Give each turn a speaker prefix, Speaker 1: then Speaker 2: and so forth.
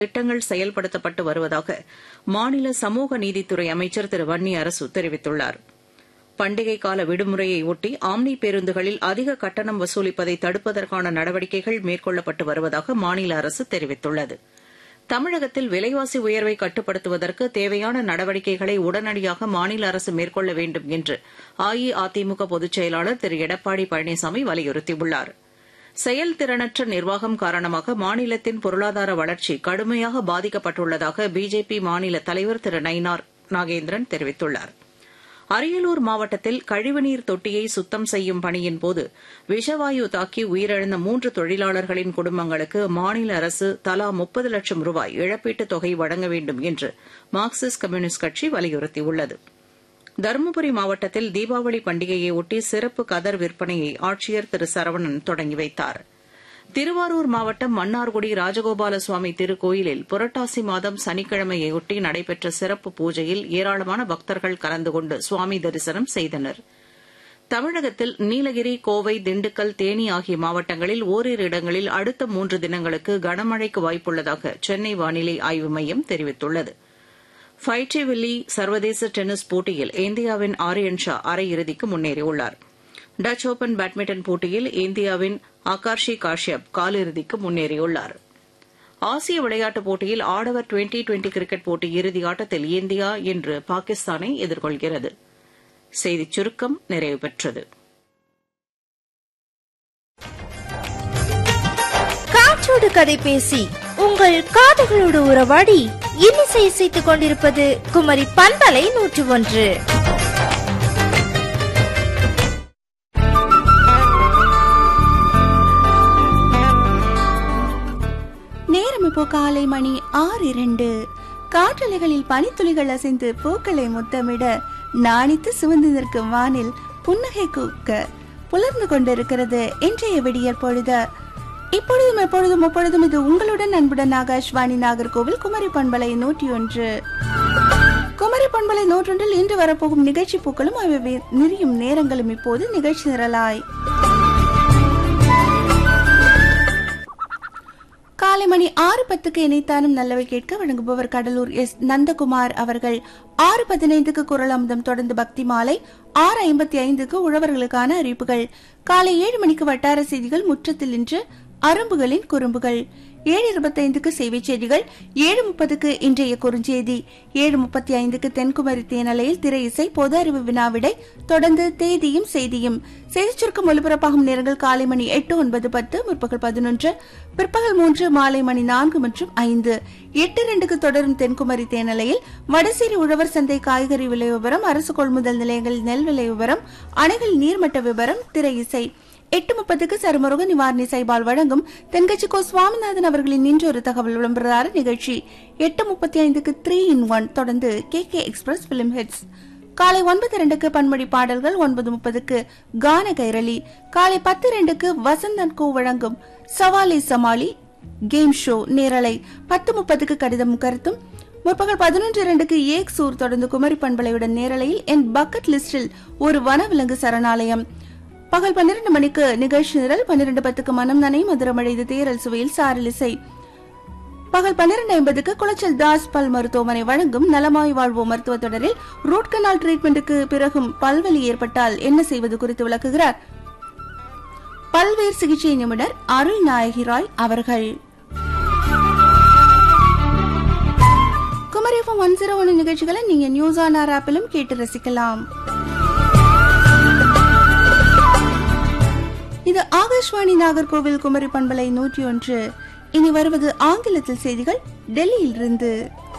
Speaker 1: திட்டங்கள் செயல்படுத்தப்பட்டு வருவதாக மாநில சமூக நீதித்துறை அமைச்சர் திரு வன்னி அரசு தெரிவித்துள்ளார் பண்டிகை கால விடுமுறையை ஒட்டி ஆம்னி பேருந்துகளில் அதிக கட்டணம் வசூலிப்பதை தடுப்பதற்கான நடவடிக்கைகள் மேற்கொள்ளப்பட்டு வருவதாக மாநில அரசு தெரிவித்துள்ளது தமிழகத்தில் விலைவாசி உயர்வை கட்டுப்படுத்துவதற்கு தேவையான நடவடிக்கைகளை உடனடியாக மாநில அரசு மேற்கொள்ள வேண்டும் என்று அஇஅதிமுக பொதுச் செயலாளர் திரு எடப்பாடி பழனிசாமி வலியுறுத்தியுள்ளார் செயல்திறனற்ற நிர்வாகம் காரணமாக மாநிலத்தின் பொருளாதார வளர்ச்சி கடுமையாக பாதிக்கப்பட்டுள்ளதாக பிஜேபி மாநில தலைவர் திரு நயினார் நாகேந்திரன் தெரிவித்துள்ளார் அரியலூர் மாவட்டத்தில் கழிவுநீர் தொட்டியை சுத்தம் செய்யும் பணியின்போது விஷவாயு தாக்கி உயிரிழந்த மூன்று தொழிலாளர்களின் குடும்பங்களுக்கு மாநில அரசு தலா முப்பது லட்சம் ரூபாய் இழப்பீட்டுத் தொகை வழங்க வேண்டும் என்று மார்க்சிஸ்ட் கம்யூனிஸ்ட் கட்சி வலியுறுத்தியுள்ளது தருமபுரி மாவட்டத்தில் தீபாவளி பண்டிகையையொட்டி சிறப்பு கதர் விற்பனையை ஆட்சியர் திரு சரவணன் தொடங்கி வைத்தார் திருவாரூர் மாவட்டம் மன்னார்குடி ராஜகோபால சுவாமி திருக்கோயிலில் புரட்டாசி மாதம் சனிக்கிழமையொட்டி நடைபெற்ற சிறப்பு பூஜையில் ஏராளமான பக்தர்கள் கலந்து கொண்டு சுவாமி தரிசனம் செய்தனர் தமிழகத்தில் நீலகிரி கோவை திண்டுக்கல் தேனி ஆகிய மாவட்டங்களில் ஓரிரு இடங்களில் அடுத்த மூன்று தினங்களுக்கு கனமழைக்கு வாய்ப்புள்ளதாக சென்னை வானிலை ஆய்வு மையம் தெரிவித்துள்ளது ஃபைட்டிவில்லி சர்வதேச டென்னிஸ் போட்டியில் இந்தியாவின் ஆரியன் ஷா அரையிறுதிக்கு முன்னேறியுள்ளார் டச் ஓபன் பேட்மிண்டன் போட்டியில் இந்தியாவின் ஆகாஷி காஷ்யப் காலிறுதிக்கு முன்னேறியுள்ளார் ஆசிய விளையாட்டுப் போட்டியில் ஆடவர் டுவெண்டி டுவெண்டி கிரிக்கெட் போட்டி இறுதி ஆட்டத்தில் இந்தியா இன்று பாகிஸ்தானை எதிர்கொள்கிறது செய்திச் சுருக்கம் நிறைவு பெற்றது
Speaker 2: காற்றோடு கதை பேசி உங்கள் காதுகளோடு உறவாடி இன்னிசை இசைத்துக் கொண்டிருப்பது குமரி பண்பலை நூற்று ஒன்று
Speaker 3: நேரம் இப்போ காலை மணி ஆறு இரண்டு காற்றலைகளில் பனித்துளிகள் அசைந்து பூக்களை முத்தமிட நாணித்து சிவந்து நிற்கும் வானில் புன்னகை கூக்க புலர்ந்து கொண்டிருக்கிறது இன்றைய விடியற் பொழுது இப்பொழுதும் எப்பொழுதும் எப்பொழுதும் இது உங்களுடன் அன்புடன் ஆகாஷ்வாணி நாகர்கோவில் குமரி பண்பலை நூற்றி ஒன்று குமரி பண்பலை நூற்றொன்றில் இன்று வரப்போகும் நிகழ்ச்சி பூக்களும் அவை நெறியும் நேரங்களும் இப்போது நிகழ்ச்சி நிரலாய் காலை மணி ஆறு பத்துக்கு இணைத்தானும் நல்லவை கேட்க வழங்குபவர் கடலூர் எஸ் நந்தகுமார் அவர்கள் ஆறு பதினைந்துக்கு குரல் அமுதம் தொடர்ந்து பக்தி மாலை ஆறு ஐம்பத்தி ஐந்துக்கு உழவர்களுக்கான அறிவிப்புகள் காலை ஏழு மணிக்கு வட்டார செய்திகள் முற்றத்தில் இன்று அரும்புகளின் குறும்புகள் ஏழு இருபத்தைந்துக்கு செய்தி செய்திகள் ஏழு முப்பதுக்கு இன்றைய குறுஞ்செய்தி ஏழு முப்பத்தி ஐந்துக்கு தென்குமரி தேனலையில் திரை இசை பொது அறிவு வினாவிடை தொடர்ந்து தேதியும் செய்தியும் செய்திச் சுருக்கம் ஒலிபரப்பாகும் நேரங்கள் காலை மணி எட்டு ஒன்பது பத்து முற்பகல் பதினொன்று பிற்பகல் மூன்று மாலை மணி நான்கு மற்றும் ஐந்து எட்டு ரெண்டுக்கு தொடரும் தென்குமரி தேனலையில் வடசேரி உழவர் சந்தை காய்கறி விலை விவரம் அரசு கொள்முதல் நிலையங்களில் நெல் விலை விவரம் அணைகள் நீர்மட்ட விவரம் திரை இசை எட்டு முப்பதுக்கு சருமரோக நிவாரணி சைபால் வழங்கும் தென்கட்சி கோ சுவாமிநாதன் அவர்களின் இன்றொரு தகவல் விளம்பரதார நிகழ்ச்சி எட்டு முப்பத்தி ஐந்துக்கு த்ரீ இன் ஒன் தொடர்ந்து K K express film hits காலை ஒன்பது ரெண்டுக்கு பன்மொழி பாடல்கள் ஒன்பது முப்பதுக்கு கான கைரளி காலை பத்து ரெண்டுக்கு வசந்தன் கோ வழங்கும் சவாலி சமாளி கேம் ஷோ நேரலை பத்து முப்பதுக்கு கடிதம் கருத்தும் முற்பகல் பதினொன்று இரண்டுக்கு ஏக் சூர் தொடர்ந்து குமரி பண்பலையுடன் நேரலையில் என் பக்கெட் லிஸ்டில் ஒரு வனவிலங்கு சரணாலயம் பகல் பன்னிரண்டு மணிக்கு நிகழ்ச்சி நிரல் பன்னிரண்டு பத்துக்கு மனம் நனை மதுரமழை இது தேரல் சுவையில் சாரல் இசை பகல் பன்னிரண்டு ஐம்பதுக்கு குளச்சல் தாஸ் பல் மருத்துவமனை வழங்கும் நலமாய் வாழ்வோம் மருத்துவ தொடரில் ரூட் கனால் ட்ரீட்மெண்ட்டுக்கு பிறகும் பல்வலி ஏற்பட்டால் என்ன செய்வது குறித்து விளக்குகிறார் பல்வேறு சிகிச்சை நிபுணர் அருள் நாயகி ராய் அவர்கள் குமரிஃபம் ஒன் ஜீரோ ஒன் நிகழ்ச்சிகளை நீங்க நியூஸ் ஆன் ஆர் ஆப்பிலும் கேட்டு ரசிக்கலாம் இது ஆகாஷ்வாணி நாகர்கோவில் குமரி பண்பலை நூற்றி ஒன்று இனி வருவது ஆங்கிலத்தில் செய்திகள் டெல்லியிலிருந்து